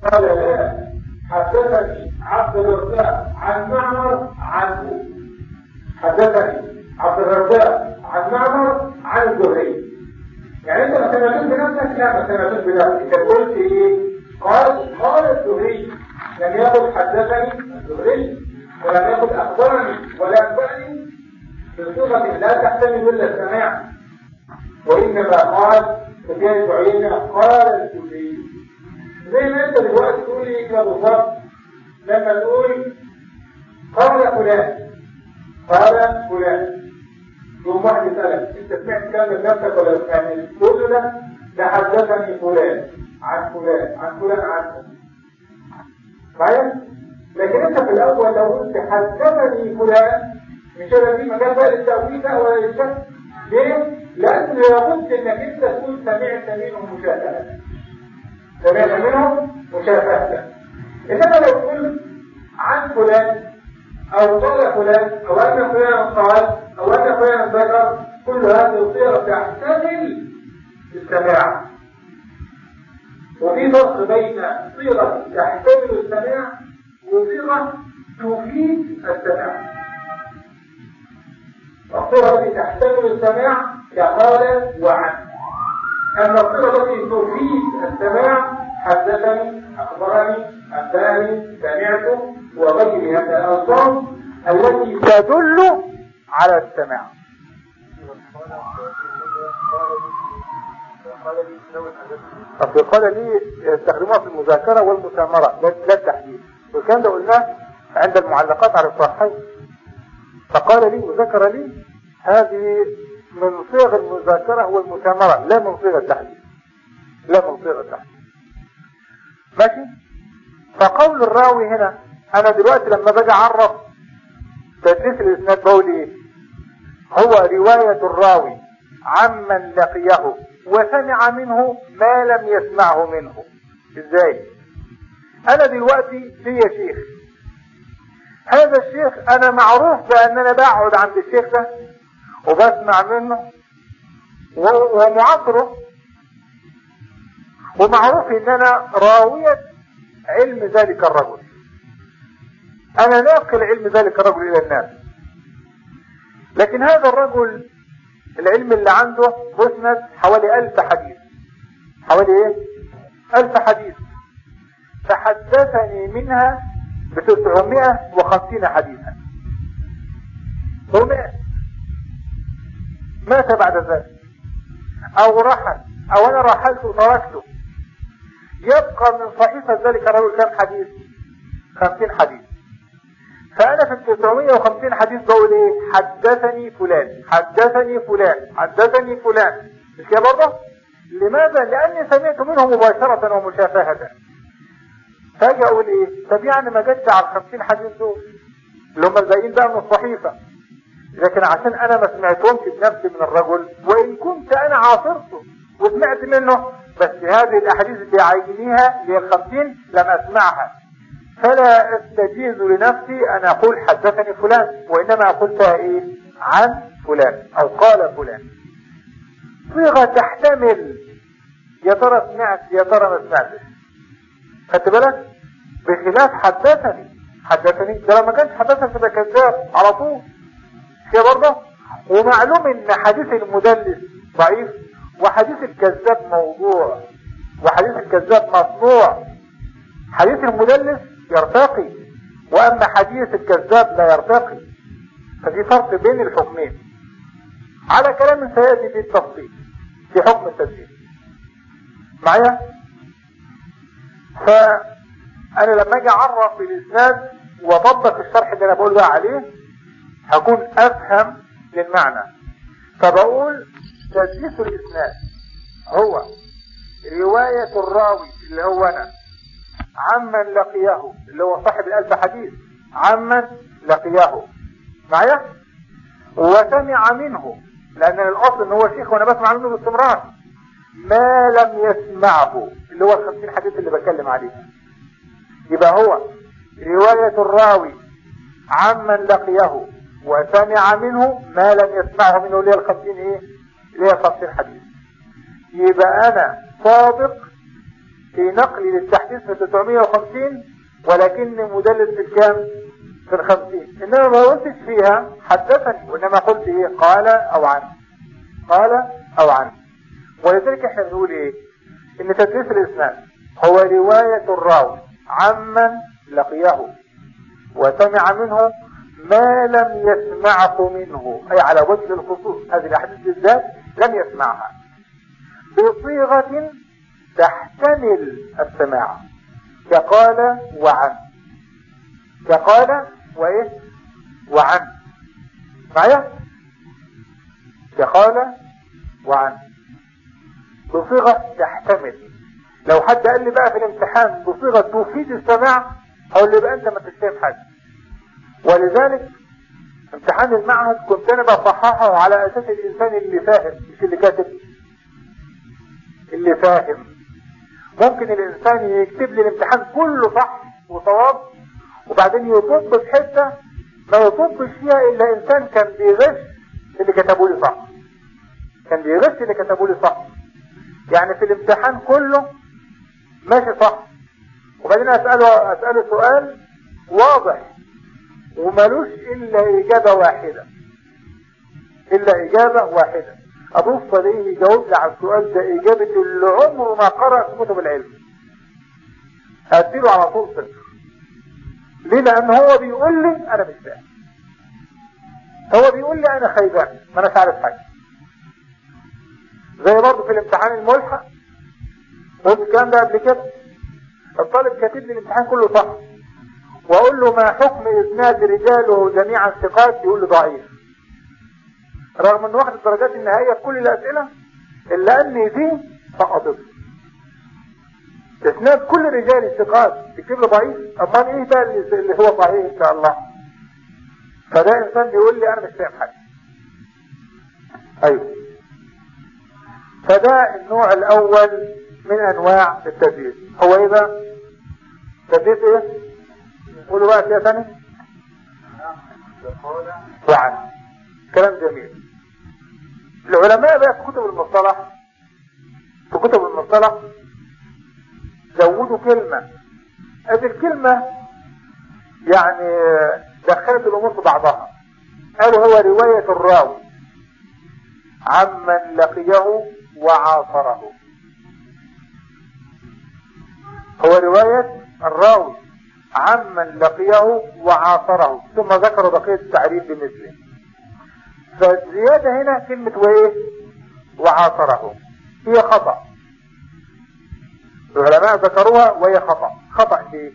قال لا حدثني عبد الرزاق عن معمر عنه حدثني عبد الرزاق عن معمر عن الزهري يعني انت ما سمعتوش بنفسك لا ما سمعتوش بنفسك انت قلت ايه قال قال الزهري لم يقل حدثني الزهري ولم يقل اخبرني ولا انبأني بصيغه لا تحتمل الا السماع وانما قال سفيان بن عيينه قال الزهري زي ما انت دلوقتي تقول لي كده بالظبط لما تقول قال فلان قال فلان يوم واحد يسألك انت سمعت كلام من نفسك ولا سمعت تقول له لا ده حدثني فلان عن فلان عن فلان عنه معايا لكن انت في الاول لو قلت حدثني فلان مش هيبقى في مجال بقى للتأويل بقى ولا للشك ليه؟ لأن لابد انك انت تكون سمعت منهم مشاهدة سمعت منهم مشاهدة انما لو قلت عن فلان او قال فلان او ان فلان قال او ان فلان ذكر كل هذه الصيغ تحتمل السماع وفي فرق بين صيغه تحتمل السماع وصيغه تفيد السماع الصيغه التي تحتمل السماع كقال وعن اما الصيغه التي تفيد السماع حدثني اخبرني انباني سمعت وغير هذا الألفاظ التي تدل على السماع أصل قال لي يستخدموها في المذاكرة والمسامرة لا التحديد وكان ده قلناه عند المعلقات على الصحيح فقال لي وذكر لي هذه من صيغ المذاكرة والمسامرة لا من صيغ التحديد لا من صيغ التحديد ماشي فقول الراوي هنا انا دلوقتي لما باجي اعرف تدريس الاسناد بقول ايه هو رواية الراوي عمن لقيه وسمع منه ما لم يسمعه منه ازاي انا دلوقتي ليا شيخ هذا الشيخ انا معروف بان انا بقعد عند الشيخ ده وبسمع منه ومعاصره ومعروف ان انا راوية علم ذلك الرجل انا ناقل علم ذلك الرجل الى الناس لكن هذا الرجل العلم اللي عنده مسند حوالي الف حديث حوالي ايه الف حديث فحدثني منها بتسعمائة وخمسين حديثا ومائة مات بعد ذلك او رحل او انا رحلت وتركته يبقى من صحيفة ذلك الرجل كم حديث خمسين حديث فأنا في التسعمية وخمسين حديث بقول إيه حدثني فلان حدثني فلان حدثني فلان مش كده برضه لماذا لأني سمعت منه مباشرة ومشافهة فاجي أقول إيه طب يعني ما جتش على الخمسين حديث دول اللي هم الباقيين بقى من الصحيفة لكن عشان أنا ما سمعتهمش بنفسي من الرجل وإن كنت أنا عاصرته وسمعت منه بس هذه الأحاديث اللي عايزينيها اللي هي الخمسين لم أسمعها فلا استجيز لنفسي ان اقول حدثني فلان وانما اقول فيها ايه عن فلان او قال فلان صيغة تحتمل يا ترى سمعت يا ترى ما سمعتش خدت بالك بخلاف حدثني حدثني ده لما كانش حدثني ده كذاب على طول كده برضه ومعلوم ان حديث المدلس ضعيف وحديث الكذاب موضوع وحديث الكذاب مصنوع حديث المدلس يرتقي واما حديث الكذاب لا يرتقي ففي فرق بين الحكمين على كلام سياتي في التفصيل في حكم التدليس معايا فانا لما اجي اعرف الاسناد واطبق الشرح اللي انا بقول ده عليه هكون افهم للمعنى فبقول تدليس الاسناد هو رواية الراوي اللي هو انا عمن لقيه اللي هو صاحب الألف حديث عمن لقيه معايا وسمع منه لأن الأصل إن هو شيخ وأنا بسمع منه باستمرار ما لم يسمعه اللي هو الخمسين حديث اللي بتكلم عليه يبقى هو رواية الراوي عمن لقيه وسمع منه ما لم يسمعه منه اللي هي الخمسين ايه اللي هي الخمسين حديث يبقى انا صادق في نقلي للتحديث في 950 ولكني مدلس في الكام في الخمسين انما ما قلتش فيها حدثني وانما قلت ايه قال او عن قال او عن ولذلك احنا بنقول ايه ان تدريس الاسناد هو رواية الراوي عمن لقيه وسمع منه ما لم يسمعه منه اي على وجه الخصوص هذه الاحاديث بالذات لم يسمعها بصيغة تحتمل السماع كقال وعن كقال وايه وعن معايا كقال وعن بصيغة تحتمل لو حد قال لي بقى في الامتحان بصيغة تفيد السماع هقول لي بقى انت ما تتفهم حاجة ولذلك امتحان المعهد كنت انا بصححه على اساس الانسان اللي فاهم مش اللي كاتب اللي فاهم ممكن الانسان يكتب لي الامتحان كله صح وصواب وبعدين يطب في حته ما يطبش فيها الا انسان كان بيغش اللي كتبوا لي صح كان بيغش اللي كتبوا لي صح يعني في الامتحان كله ماشي صح وبعدين اساله اساله سؤال واضح ومالوش الا اجابه واحده الا اجابه واحده ابص الاقيه يجاوب لي على السؤال ده اجابه اللي عمره ما قرأ في كتب العلم هديله على طول صفر ليه لان هو بيقول لي انا مش فاهم هو بيقول لي انا خيبان ما انا عارف حاجه زي برضه في الامتحان الملحق قلت الكلام ده قبل كده الطالب كاتب لي الامتحان كله صح واقول له ما حكم اسناد رجاله جميعا ثقات يقول لي ضعيف رغم انه واخد الدرجات النهائيه في كل الاسئله الا ان دي سقطت اسناد كل رجال الثقات يكتب له ضعيف امال ايه ده اللي هو صحيح ان شاء الله فده انسان بيقول لي انا مش فاهم حاجه ايوه فده النوع الاول من انواع التدليس هو ايه بقى تدليس ايه قولوا بقى كده ثاني وعن كلام جميل العلماء بقى في كتب المصطلح في كتب المصطلح زودوا كلمة هذه الكلمة يعني دخلت الامور في بعضها قالوا هو رواية الراوي عمن لقيه وعاصره هو رواية الراوي عمن لقيه وعاصره ثم ذكروا بقية التعريف بمثله فالزيادة هنا كلمة وايه وعاصره هي خطأ العلماء ذكروها وهي خطأ خطأ في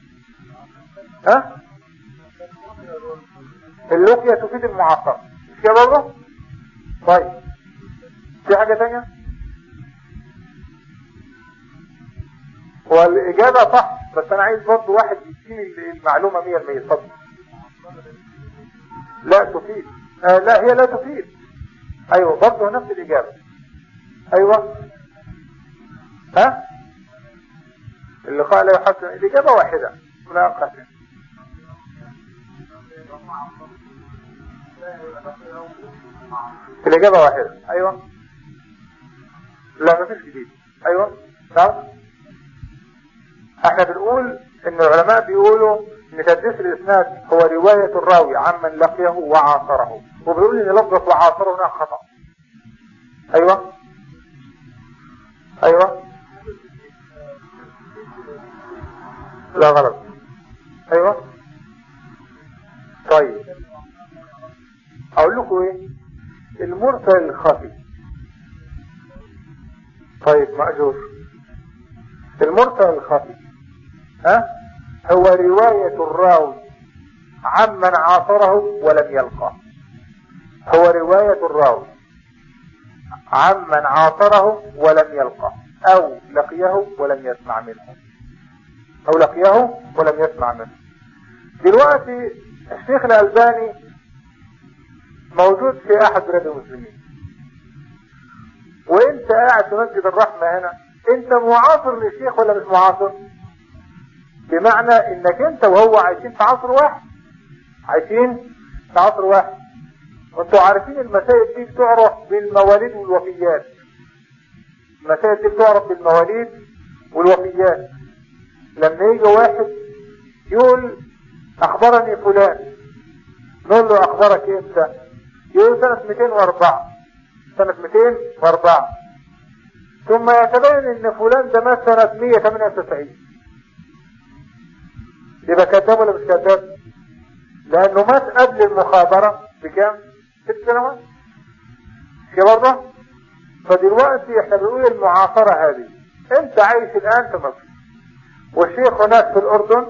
ها اللقية تفيد المعاصرة مش كده برضه طيب في حاجة تانية والإجابة صح بس أنا عايز برضه واحد يديني المعلومة 100% اتفضل لا تفيد آه لا هي لا تفيد أيوه برضه نفس الإجابة أيوه ها اللقاء لا يحسن الإجابة واحدة لا قسم الإجابة واحدة أيوة لا مفيش جديد أيوة نعم احنا بنقول ان العلماء بيقولوا ان تدريس الاسناد هو رواية الراوي عمن لقيه وعاصره وبيقول ان لفظة وعاصره هنا خطأ ايوه ايوه لا غلط ايوه طيب اقول لكم ايه المرسل الخفي طيب مأجور المرسل الخفي ها هو رواية الراوي عمن عاصره ولم يلقاه هو رواية الراوي عمن عاصره ولم يلقاه او لقيه ولم يسمع منه او لقيه ولم يسمع منه دلوقتي الشيخ الألباني موجود في احد بلاد المسلمين وانت قاعد في مسجد الرحمة هنا انت معاصر للشيخ ولا مش معاصر بمعنى انك انت وهو عايشين في عصر واحد عايشين في عصر واحد وانتوا عارفين المسائل دي بتعرف بالمواليد والوفيات المسائل دي بتعرف بالمواليد والوفيات لما يجي واحد يقول اخبرني فلان نقول له اخبرك امتى يقول سنة 204 سنة 204 ثم يتبين ان فلان ده مات سنة 198 يبقى كذاب ولا مش كذاب لانه مات قبل المخابرة بكام ست سنوات كده برضه فدلوقتي احنا بنقول المعاصرة هذه انت عايش الان في مصر والشيخ هناك في الاردن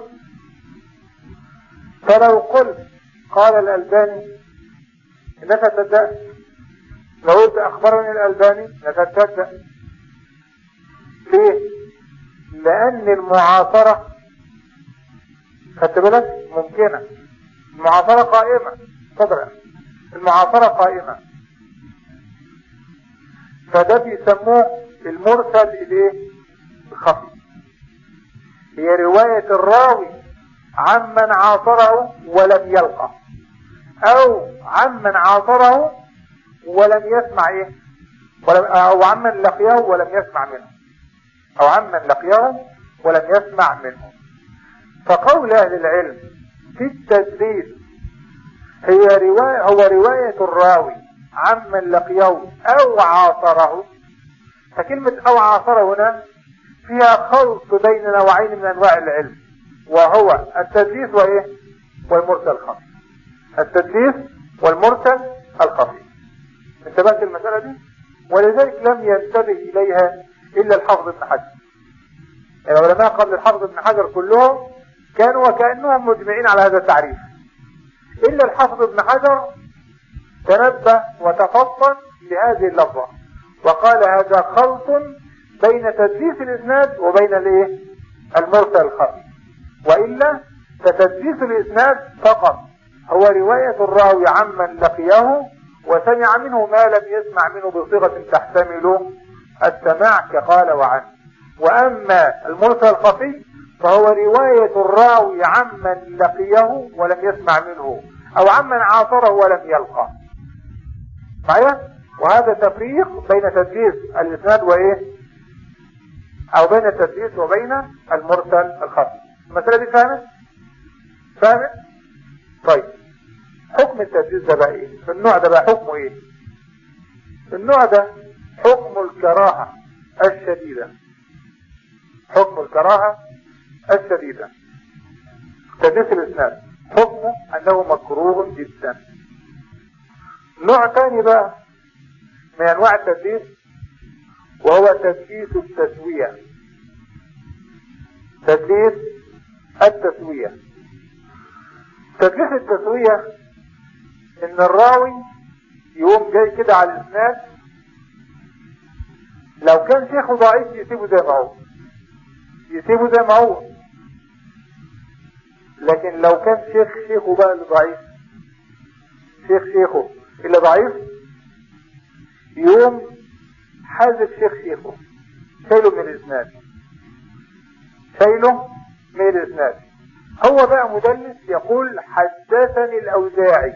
فلو قلت قال الالباني انك تصدق لو قلت اخبرني الالباني لك تصدق ليه لان المعاصرة خدت بالك ممكنة المعاصرة قائمة صدرا المعاصرة قائمة فده بيسموه المرسل الايه الخفي هي رواية الراوي عمن عاصره ولم يلقى او عمن عاصره ولم يسمع ايه ولم او عمن لقيه ولم يسمع منه او عمن لقيه ولم يسمع منه فقول اهل العلم في التدليس هي رواية هو رواية الراوي عمن لقيه او عاصره فكلمة او عاصره هنا فيها خلط بين نوعين من انواع العلم وهو التدليس وايه والمرسل الخفي التدليس والمرسل الخفي انتبهت المسألة دي ولذلك لم ينتبه اليها الا الحافظ ابن حجر العلماء قبل الحافظ ابن حجر كلهم كانوا وكأنهم مجمعين على هذا التعريف الا الحافظ ابن حجر تنبه وتفطن لهذه اللفظة وقال هذا خلط بين تدليس الاسناد وبين الايه المرسل الخفي والا فتدليس الاسناد فقط هو رواية الراوي عمن لقيه وسمع منه ما لم يسمع منه بصيغة تحتمل السماع كقال وعن واما المرسل الخفي فهو رواية الراوي عمن لقيه ولم يسمع منه او عمن عاصره ولم يلقى معايا وهذا تفريق بين تدليس الاسناد وايه او بين التدليس وبين المرسل الخفي المسألة دي فاهمت فاهمت طيب حكم التدليس ده بقى ايه النوع ده بقى حكمه ايه النوع ده حكم الكراهة الشديدة حكم الكراهة الشديدة تدليس الاسناد حكمه انه مكروه جدا نوع تاني بقى من انواع التدليس وهو تدليس التسوية تدليس التسوية تدليس التسوية ان الراوي يقوم جاي كده على الاسناد لو كان شيخه ضعيف يسيبه زي ما هو يسيبه زي ما هو لكن لو كان شيخ شيخه بقى اللي ضعيف شيخ شيخه اللي ضعيف يقوم حازف شيخ شيخه شايله من الاسناد شايله من الاسناد هو بقى مدلس يقول حدثني الاوزاعي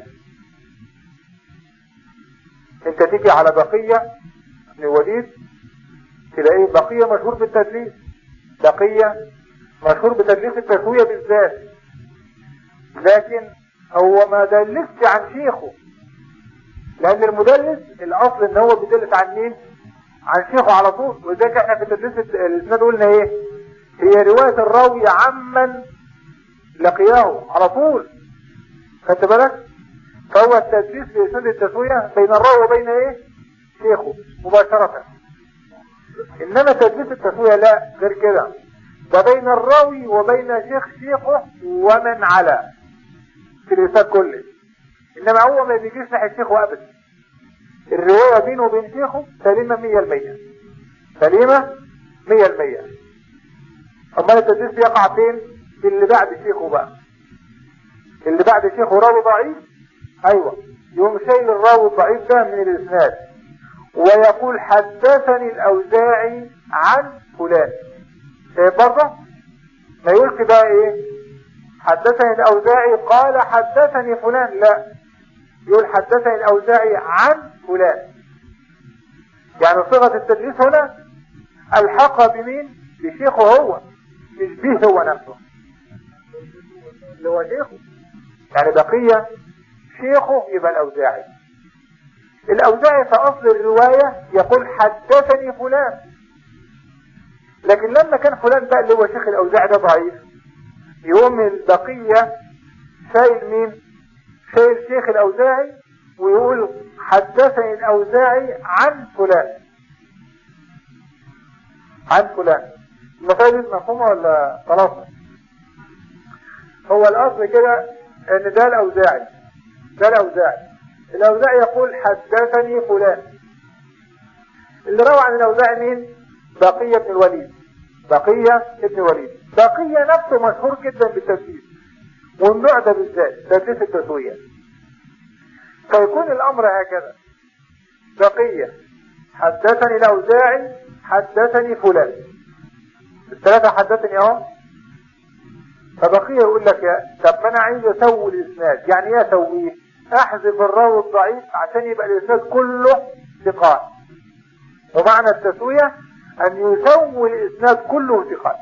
انت تيجي على بقية بن وليد تلاقيه بقية مشهور بالتدليس بقية مشهور بتدليس التسوية بالذات لكن هو ما دلسش عن شيخه لان المدلس الاصل ان هو بيدلس عن مين عن شيخه على طول وذلك احنا في تدليس الاسناد قلنا ايه هي رواية الراوي عمن لقياه على طول خدت بالك فهو التدليس في اسناد التسوية بين الراوي وبين ايه شيخه مباشرة انما تدليس التسوية لا غير كده ده بين الراوي وبين شيخ شيخه ومن على في الاسناد كله انما هو ما بيجيش ناحية شيخه ابدا الرواية بينه وبين شيخه سليمة مية المية سليمة مية المية امال التدليس يقع فين في اللي بعد شيخه بقى اللي بعد شيخه راوي ضعيف ايوه يقوم شايل الراوي الضعيف ده من الاسناد ويقول حدثني الاوزاعي عن فلان شايف برضه ما يقولش بقى ايه حدثني الاوزاعي قال حدثني فلان لا يقول حدثني الاوزاعي عن فلان يعني صيغة التدليس هنا الحق بمين بشيخه هو مش به هو نفسه اللي هو شيخه يعني بقية شيخه يبقى الأوزاعي الأوزاعي في أصل الرواية يقول حدثني فلان لكن لما كان فلان بقى اللي هو شيخ الأوزاعي ده ضعيف يقوم البقية شايل مين شايل شيخ الأوزاعي ويقول حدثني الأوزاعي عن فلان عن فلان المسائل دي مفهومة ولا خلاص هو الأصل كده ان ده الأوزاعي ده الأوزاعي الأوزاعي يقول حدثني فلان اللي روى عن الأوزاعي مين بقية بن الوليد بقية ابن الوليد بقية نفسه مشهور جدا بالتدليس والنوع ده بالذات تدليس التسوية فيكون الأمر هكذا بقية حدثني الأوزاعي حدثني فلان الثلاثة حدثني اهو فبقية يقول لك يا طب ما انا عايز اسوي الاسناد يعني ايه اسويه احذف الراوي الضعيف عشان يبقى الاسناد كله ثقات ومعنى التسوية ان يسوي الاسناد كله ثقات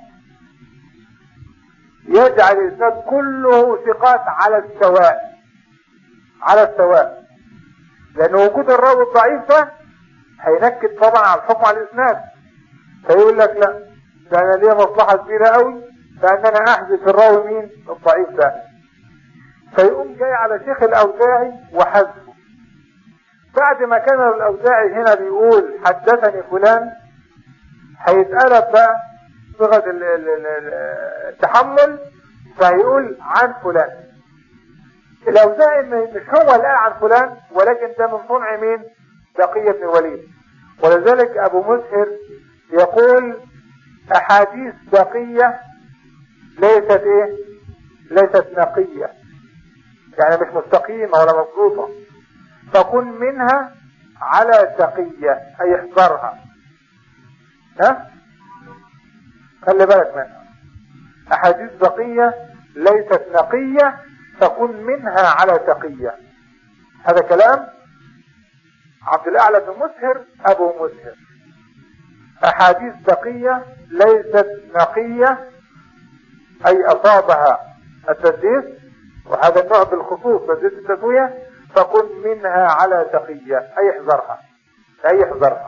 يجعل الاسناد كله ثقات على السواء على السواء لان وجود الراوي الضعيف ده هينكد طبعا على الحكم على الاسناد فيقول لك لا ده انا ليا مصلحة كبيرة قوي فان انا احذف الراوي مين الضعيف ده فيقوم جاي على شيخ الاوزاعي وحذفه بعد ما كان الاوزاعي هنا بيقول حدثني فلان هيتقلب بقى صيغة التحمل فيقول عن فلان الاوزاعي مش هو اللي قال عن فلان ولكن ده من صنع مين بقية بن الوليد ولذلك ابو مسهر يقول احاديث بقية ليست ايه ليست نقية يعني مش مستقيمة ولا مضبوطة فكن منها على تقية اي احذرها ها خلي بالك منها احاديث بقية ليست نقية فكن منها على تقية هذا كلام عبد الاعلى بن مسهر ابو مسهر احاديث بقية ليست نقية اي اصابها التدليس وهذا النوع بالخصوص تدليس التسوية فكن منها على تقية اي احذرها اي احذرها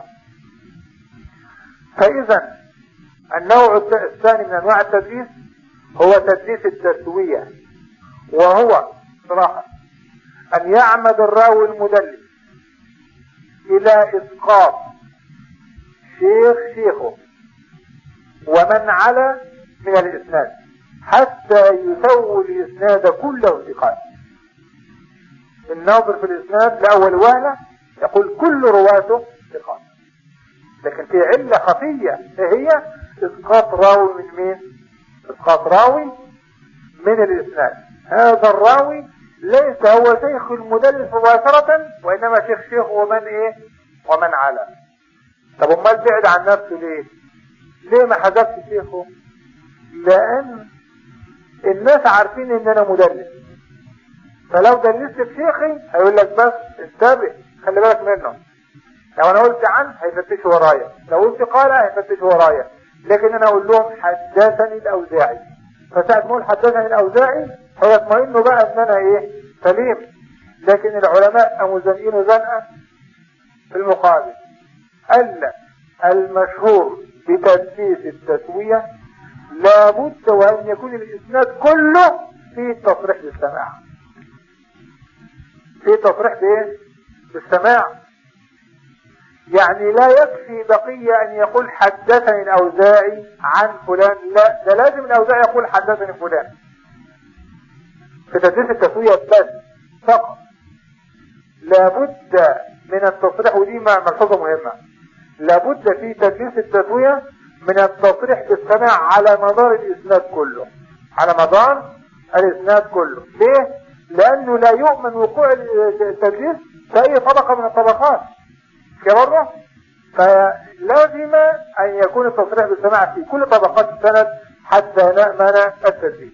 فاذا النوع الثاني من انواع التدليس هو تدليس التسوية وهو صراحة ان يعمد الراوي المدلس الى اسقاط شيخ شيخه ومن على من الاسناد حتى يسوي الاسناد كله ثقات الناظر في الاسناد لاول وهله يقول كل رواته ثقات لكن في علة خفية هي اسقاط راوي من مين اسقاط راوي من الاسناد هذا الراوي ليس هو شيخ المدلس مباشرة وانما شيخ شيخ ومن ايه ومن على طب امال بعد عن نفسه ليه ليه ما حذفش شيخه لان الناس عارفين ان انا مدلس فلو دلست بشيخي هيقول لك بس انتبه خلي بالك منه لو انا قلت عن هيفتشوا ورايا لو قلت قال هيفتشوا ورايا لكن انا اقول لهم حدثني الاوزاعي فساعة ما اقول حدثني الاوزاعي هيطمئنوا بقى ان انا ايه سليم لكن العلماء قاموا زنقينه زنقه في المقابل قال لك المشهور بتدليس التسوية لابد وان يكون الاسناد كله فيه تصريح بالسماع فيه تصريح بايه بالسماع يعني لا يكفي بقية ان يقول حدثني الاوزاعي عن فلان لا ده لازم الاوزاعي يقول حدثني فلان في تدريس التسوية بس فقط لابد من التصريح ودي ملحوظة مهمة لابد في تدريس التسوية من التصريح بالسماع على مدار الاسناد كله على مدار الاسناد كله ليه لانه لا يؤمن وقوع التدريس في اي طبقة من الطبقات كبره فلازم ان يكون التصريح بالسماع في كل طبقات السند حتى نأمن التدريس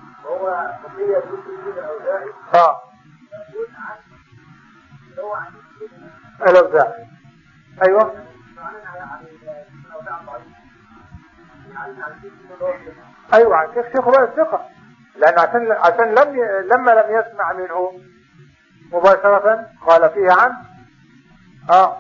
وهو قضية جزء من الأوزاعي اه هو عن الأوزاعي أيوة أيوة عن شيخ شيخ بقى الثقة لأن عشان عشان لم ي... لما لم يسمع منه مباشرة قال فيه عنه اه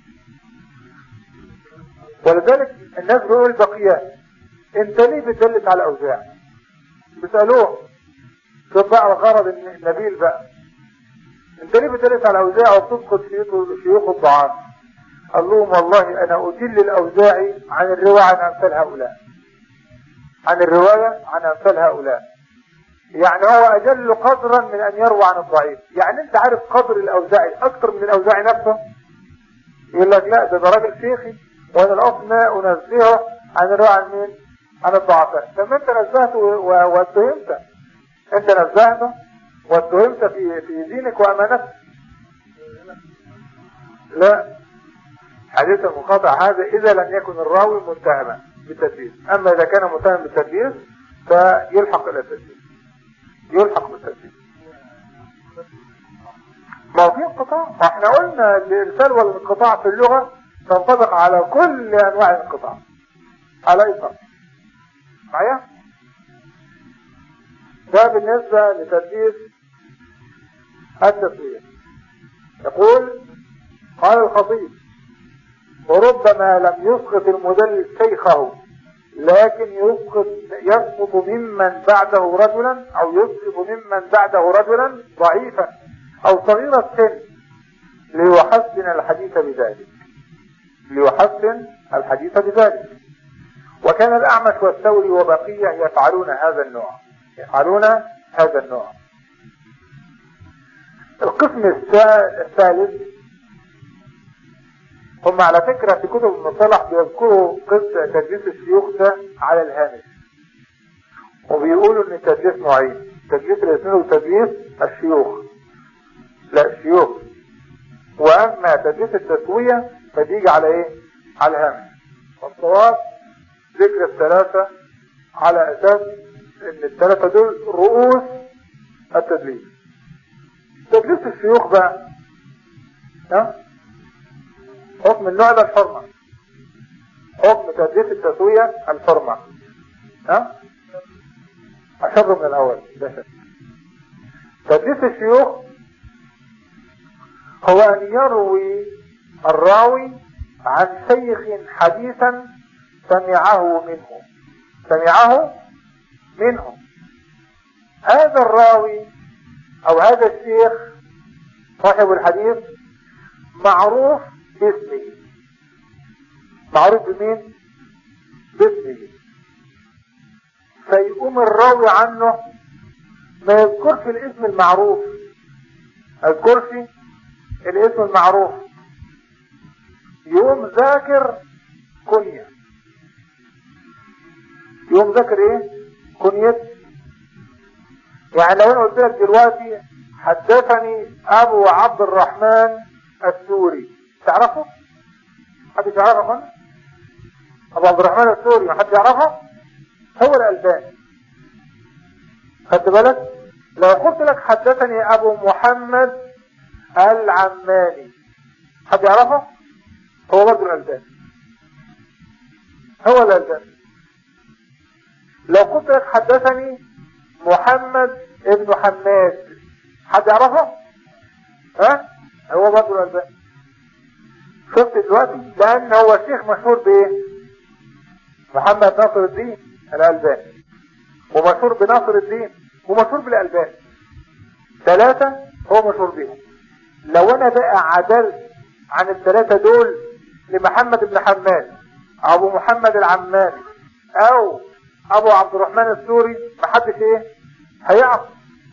ولذلك الناس بيقولوا البقيات انت ليه بتدلس على اوزاع بيسألوه شوف بقى الغرض النبيل بقى انت ليه بتدلس على اوزاع وبتسقط شيوخ الضعاف قال لهم والله انا اجل الاوزاعي عن الرواية عن امثال هؤلاء عن الرواية عن امثال هؤلاء يعني هو اجل قدرا من ان يروى عن الضعيف يعني انت عارف قدر الاوزاعي اكثر من الاوزاعي نفسه يقول لك لا ده ده راجل شيخي وانا الاصل ما انزهه عن الرواية عن مين عن الضعفاء لما انت نزهته واتهمت انت نزهته واتهمت في في دينك وامانتك لا حديث المقاطع هذا اذا لم يكن الراوي متهما بالتدليس اما اذا كان متهم بالتدليس فيلحق الى التدليس يلحق بالتدليس ما في انقطاع احنا قلنا الارسال والانقطاع في اللغة تنطبق على كل انواع الانقطاع على اطلاق معايا ده بالنسبة لتدليس التسوية يقول قال الخطيب وربما لم يسقط المدلس شيخه لكن يسقط يسقط ممن بعده رجلا او يسقط ممن بعده رجلا ضعيفا او صغير السن ليحسن الحديث بذلك ليحسن الحديث بذلك وكان الاعمش والثوري وبقية يفعلون هذا النوع يفعلون هذا النوع القسم الثالث هم على فكرة في كتب المصطلح بيذكروا قصة تدريس الشيوخ ده على الهامش وبيقولوا ان التدريس نوعين تدريس الاسنان وتدريس الشيوخ لا الشيوخ واما تدريس التسوية فبيجي على ايه على الهامش والصواب ذكر الثلاثة على اساس ان الثلاثة دول رؤوس التدريس تدريس الشيوخ بقى ها حكم النوع ده الحرمة حكم تدريس التسوية الحرمة ها أشر من الأول ده شك تدريس الشيوخ هو أن يروي الراوي عن شيخ حديثا سمعه منه سمعه منه هذا الراوي او هذا الشيخ صاحب الحديث معروف باسمه معروف بمين باسمه فيقوم الراوي عنه ما يذكرش الاسم المعروف ما يذكرش الاسم المعروف يقوم ذاكر كنية يقوم ذاكر ايه كنية يعني لو انا قلت لك دلوقتي حدثني ابو عبد الرحمن السوري تعرفه حد يعرفه ابو عبد الرحمن السوري حد يعرفه هو الالباني خدت بالك لو قلت لك حدثني ابو محمد العماني حد يعرفه هو برضه الالباني هو الالباني لو قلت لك حدثني محمد ابن حماد حد يعرفه ها هو برضه الالباني شفت دلوقتي لان هو شيخ مشهور بايه محمد ناصر الدين الالباني ومشهور بناصر الدين ومشهور بالالباني ثلاثة هو مشهور بيهم لو انا بقى عدلت عن الثلاثة دول لمحمد بن حماد ابو محمد العماني او ابو عبد الرحمن السوري محدش ايه هيعرف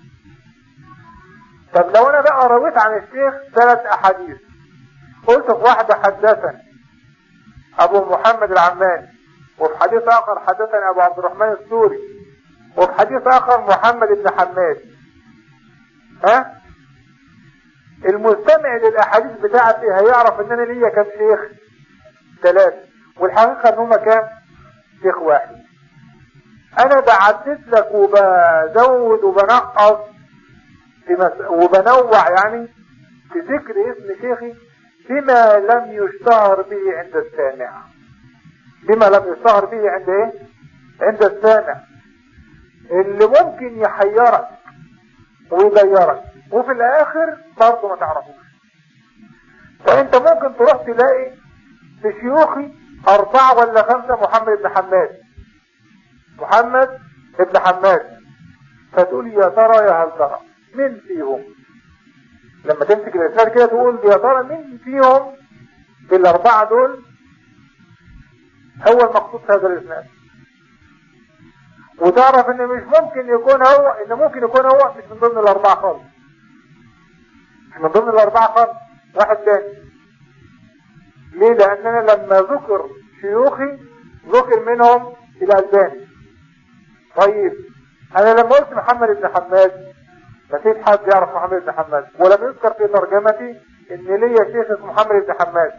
طب لو انا بقى رويت عن الشيخ ثلاث احاديث قلت في واحدة حدثني ابو محمد العماني وفي حديث اخر حدثني ابو عبد الرحمن السوري وفي حديث اخر محمد بن حماد ها المستمع للاحاديث بتاعتي هيعرف ان انا ليا كام شيخ ثلاثة والحقيقة ان هما كام شيخ واحد انا بعدد لك وبزود وبنقص في مس... وبنوع يعني في ذكر اسم شيخي بما لم يشتهر به عند السامع بما لم يشتهر به عند ايه عند السامع اللي ممكن يحيرك ويغيرك وفي الاخر برضه ما تعرفوش فانت ممكن تروح تلاقي في شيوخي اربعة ولا خمسة محمد بن حماد محمد بن حماد فتقول يا ترى يا هل ترى مين فيهم لما تمسك الاسناد كده تقول يا ترى مين فيهم في الاربعة دول هو المقصود في هذا الاسناد وتعرف ان مش ممكن يكون هو ان ممكن يكون هو مش من ضمن الاربعة خالص مش من ضمن الاربعة خالص واحد تاني ليه لاننا لما ذكر شيوخي ذكر منهم الالباني طيب انا لما قلت محمد بن حماد ما فيش حد يعرف محمد بن حماد ولم يذكر في ترجمتي ان ليا شيخ اسمه محمد بن حماد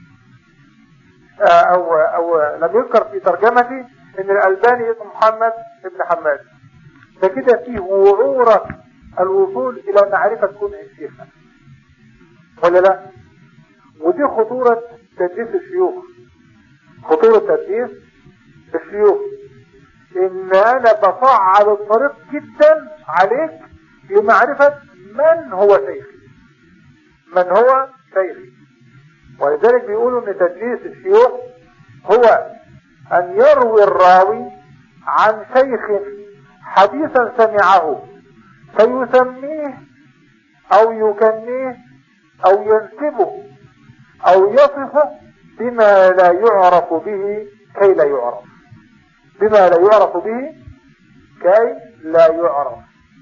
او او لم يذكر في ترجمتي ان الالباني اسمه محمد بن حماد فكده فيه وعورة الوصول الى معرفة كون الشيخ ولا لا ودي خطورة تدريس الشيوخ خطورة تدريس الشيوخ ان انا بصعب الطريق جدا عليك لمعرفة من هو شيخي من هو شيخي ولذلك بيقولوا ان تدريس الشيوخ هو ان يروي الراوي عن شيخ حديثا سمعه فيسميه او يكنيه او ينسبه او يصفه بما لا يعرف به كي لا يعرف بما لا يعرف به كي لا يعرف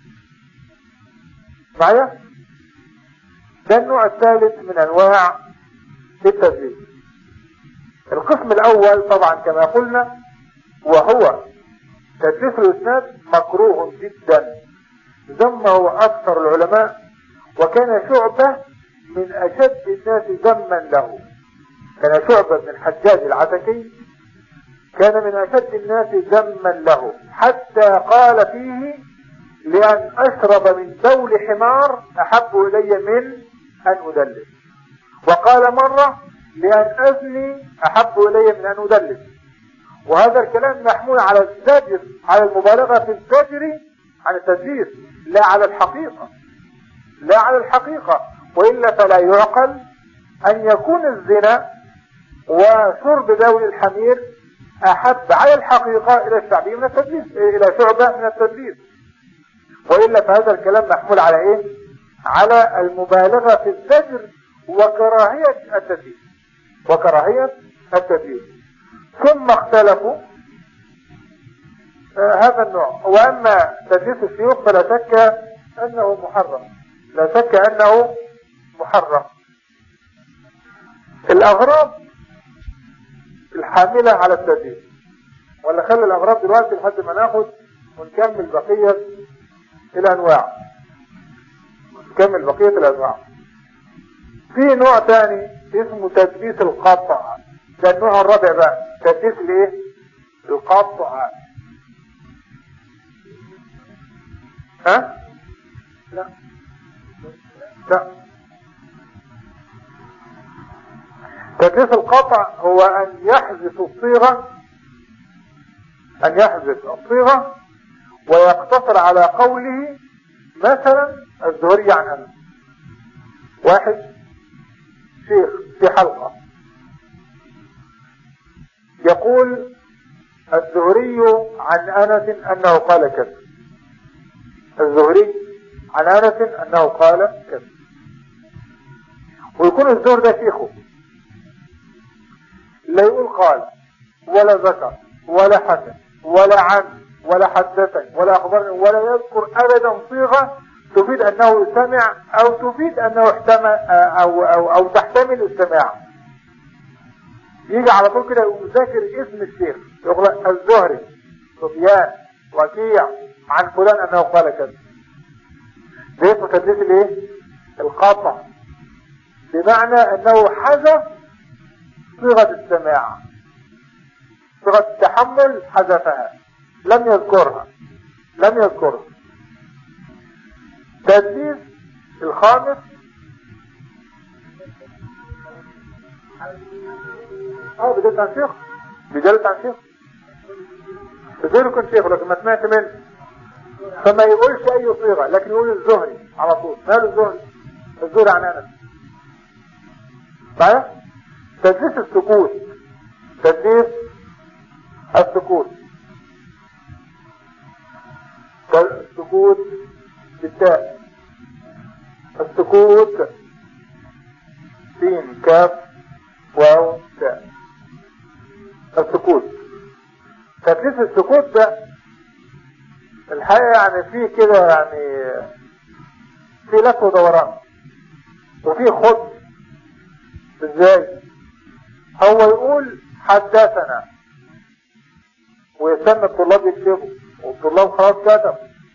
معايا ده النوع الثالث من انواع التدليس القسم الاول طبعا كما قلنا وهو تدليس الاسناد مكروه جدا ذمه اكثر العلماء وكان شعبة من اشد الناس ذما له كان شعبة بن الحجاج العتكي كان من اشد الناس ذما له حتى قال فيه لان اشرب من بول حمار احب الي من ان ادلس وقال مرة لان ازني احب الي من ان ادلس وهذا الكلام محمول على الزجر على المبالغة في الزجر عن التدليس لا على الحقيقة لا على الحقيقة وإلا فلا يعقل أن يكون الزنا وشرب بول الحمير أحب على الحقيقة إلى الشعبي من التدليس إلى شعبة من التدليس وإلا فهذا الكلام محمول على إيه على المبالغة في الزجر وكراهية التدليس وكراهية التدليس ثم اختلفوا آه هذا النوع وأما تدليس الشيوخ فلا شك أنه محرم لا شك أنه محرم الأغراض الحاملة على التدليس ولا خلي الأغراض دلوقتي لحد ما ناخد ونكمل بقية الأنواع نكمل بقية الأنواع في نوع تاني اسمه تدليس القطع ده النوع الرابع بقى تدليس الايه القطع ها لا لا تدليس القطع هو ان يحذف الصيغة ان يحذف الصيغة ويقتصر على قوله مثلا الزهري عن انس واحد شيخ في حلقة يقول الزهري عن انس انه قال كذا الزهري عن انس انه قال كذا ويكون الزهر ده شيخه لا يقول قال ولا ذكر ولا حسن ولا عن ولا حدثني ولا اخبرني ولا يذكر ابدا صيغه تفيد انه سمع او تفيد انه احتمل او او او تحتمل السماع يجي على طول كده يقوم ذاكر اسم الشيخ يقول الزهري سفيان وكيع عن فلان انه قال كذا ده اسمه تدليس الايه القطع بمعنى انه حذف صيغه السماع صيغه التحمل حذفها لم يذكرها لم يذكرها تدليس الخامس اه بدل تنسيق بدل تنسيق بدل يكون شيخ لكن ما سمعت منه فما يقولش اي صيغة لكن يقول الزهري على طول ماله الزهري الزهري عن انس معايا تدليس السكوت تدليس السكوت السكوت بالتاء السكوت سين كاف واو تاء السكوت تدليس السكوت ده الحقيقة يعني فيه كده يعني في لف ودوران وفي خط ازاي هو يقول حدثنا ويستنى الطلاب يكتبوا والطلاب خلاص كتب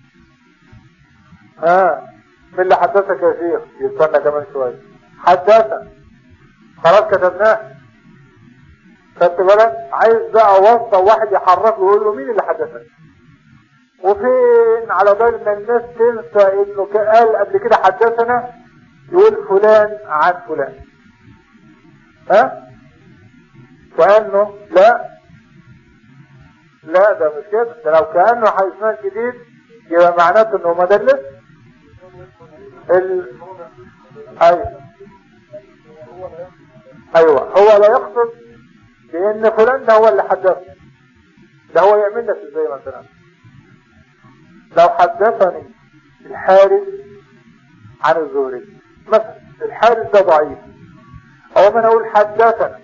ها من اللي حدثك يا شيخ يستنى كمان شوية حدثنا خلاص كتبناه خدت بالك عايز بقى واسطة واحد يحرك له يقول له مين اللي حدثك وفين على بال ما الناس تنسى انه قال قبل كده حدثنا يقول فلان عن فلان ها كأنه لا لا ده مش كده ده لو كأنه حيثمان جديد يبقى معناته انه مدلس ال... ايوه ايوه هو لا يقصد بان فلان ده هو اللي حدث ده هو يعمل لك ازاي مثلا لو حدثني الحارث عن الزهري مثلا الحارث ده ضعيف او ما انا اقول حدثنا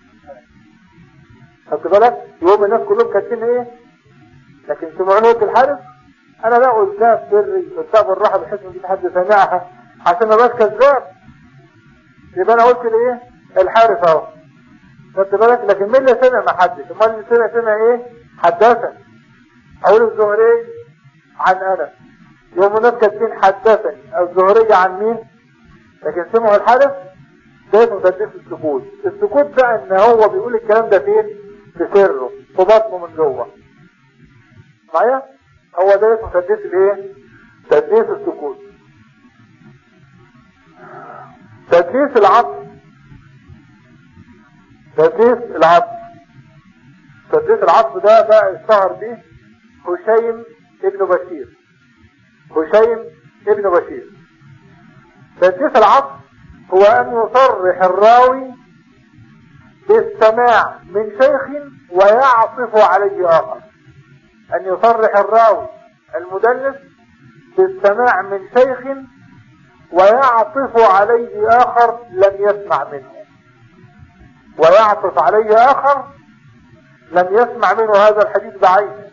خدت بالك يوم الناس كلهم كاتبين ايه لكن سمعوني قلت الحارث انا لا قلتها سري قلتها بالراحه بحيث ان في حد سامعها عشان ما بقاش كذاب يبقى انا قلت الايه الحارث اهو خدت بالك لكن مين اللي سمع ما حدش امال اللي سمع سمع ايه حدثني اقول الزهري عن انا يوم الناس كاتبين حدثني الزهري عن مين لكن سمعوا الحارث ده اسمه تدليس السكوت السكوت ده ان هو بيقول الكلام ده فين في سره في بطنه من جوه معايا هو ده اسمه تدليس الايه تدليس السكوت تدليس العطف تدليس العطف تدليس العطف ده بقى اشتهر به هشيم ابن بشير هشيم ابن بشير تدليس العطف هو ان يصرح الراوي بالسماع من شيخ ويعطف عليه اخر ان يصرح الراوي المدلس بالسماع من شيخ ويعطف عليه اخر لم يسمع منه ويعطف عليه اخر لم يسمع منه هذا الحديث بعينه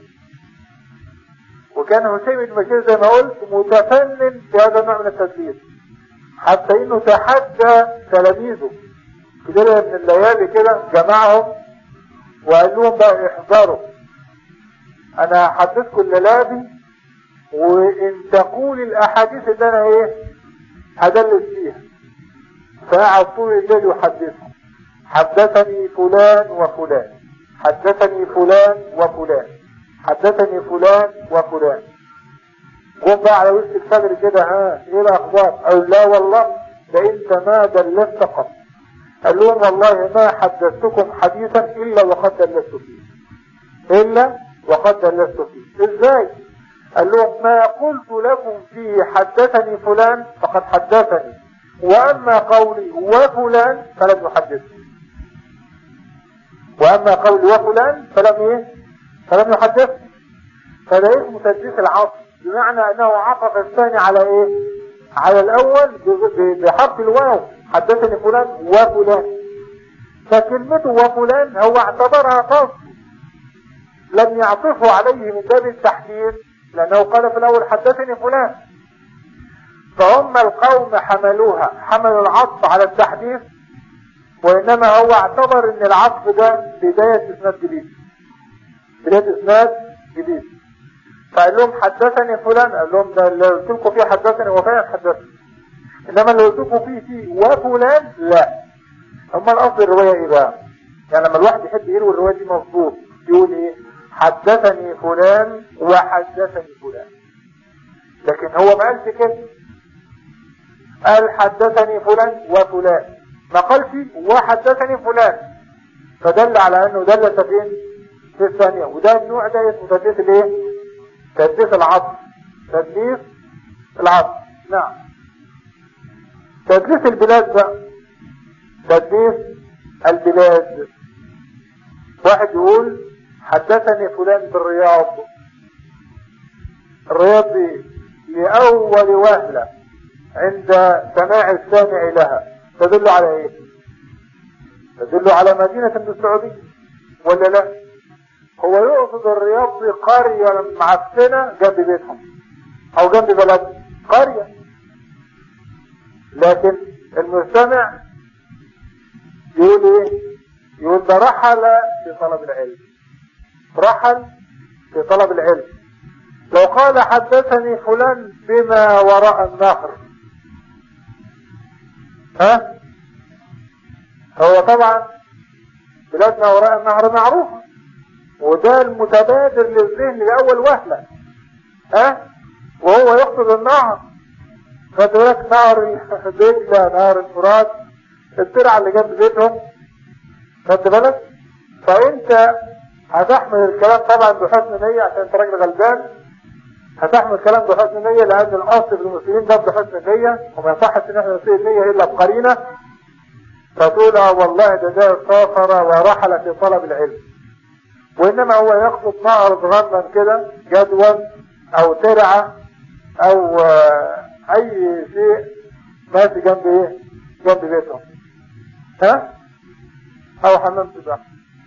وكان هشيم بن بشير زي ما قلت متفنن في هذا النوع من التدليس حتى انه تحدى تلاميذه في ليله من الليالي كده جمعهم وقال لهم بقى احذروا انا هحدثكم الليله دي وان تقول الاحاديث اللي انا ايه هدلس فيها فقعد طول الليل يحدثهم حدثني فلان وفلان حدثني فلان وفلان حدثني فلان وفلان قوم بقى على وش الصدر كده ها ايه الاخبار قال لا والله ده انت ما دلست قط قال لهم والله ما حدثتكم حديثا الا وقد دلست فيه الا وقد دلست فيه ازاي قال لهم ما قلت لكم فيه حدثني فلان فقد حدثني واما قولي وفلان فلم يحدثني واما قولي وفلان فلم ايه فلم يحدثني فده اسمه تدليس العطف بمعنى انه عطف الثاني على ايه على الاول بحرف الواو حدثني فلان وفلان فكلمته وفلان هو اعتبرها فصل لم يعطفه عليه من باب التحديد لانه قال في الاول حدثني فلان فهم القوم حملوها حملوا العطف على التحديث وانما هو اعتبر ان العطف ده بداية اسناد جديد بداية اسناد جديد فقال لهم حدثني فلان قال لهم ده اللي قلت لكم فيه حدثني وفعلا حدثني انما اللي قلت لكم فيه فيه وفلان لا اما الاصل الرواية ايه بقى يعني لما الواحد يحب يروي الرواية دي مظبوط يقول ايه حدثني فلان وحدثني فلان لكن هو ما قالش كده قال حدثني فلان وفلان ما قالش وحدثني فلان فدل على انه دلس فين في الثانية وده النوع ده اسمه تدليس الايه تدليس العطف تدليس العطف نعم تدليس البلاد بقى تدليس البلاد واحد يقول حدثني فلان بالرياض الرياض دي لأول وهلة عند سماع السامع لها تدل على ايه تدل على مدينة من السعودية ولا لا هو يقصد الرياض في قرية معفنة جنب بيتهم او جنب بلد قرية لكن المستمع يقول ايه يقول ده رحل في طلب العلم رحل في طلب العلم لو قال حدثني فلان بما وراء النهر ها هو طبعا بلادنا وراء النهر معروف وده المتبادر للذهن لأول وهلة ها وهو يقصد النهر فدولك نهر دجلة نهر الفرات الترعة اللي جنب بيتهم خدت بالك فانت هتحمل الكلام طبعا بحسن نية عشان انت راجل غلبان هتحمل الكلام بحسن نية لان الاصل في المسلمين ده بحسن نية وما يصحش ان احنا نسيء النية الا بقرينة فتقول اه والله ده ده سافر ورحل في طلب العلم وانما هو يقصد نهر صغنن كده جدول او ترعة او اي شيء ماشي جنب ايه جنب بيتهم ها او حمام سباحة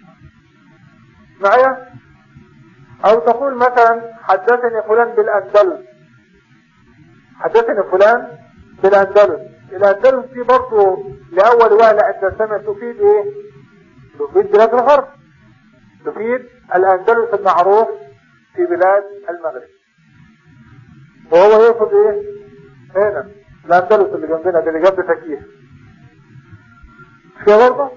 معايا او تقول مثلا حدثني فلان بالاندلس حدثني فلان بالاندلس الاندلس دي برضه لاول وهلة عند السمع تفيد ايه تفيد بلاد الغرب تفيد الاندلس المعروف في بلاد المغرب وهو يقصد ايه هنا الاندلس اللي جنبنا اللي جنب تكيه مش كده برضه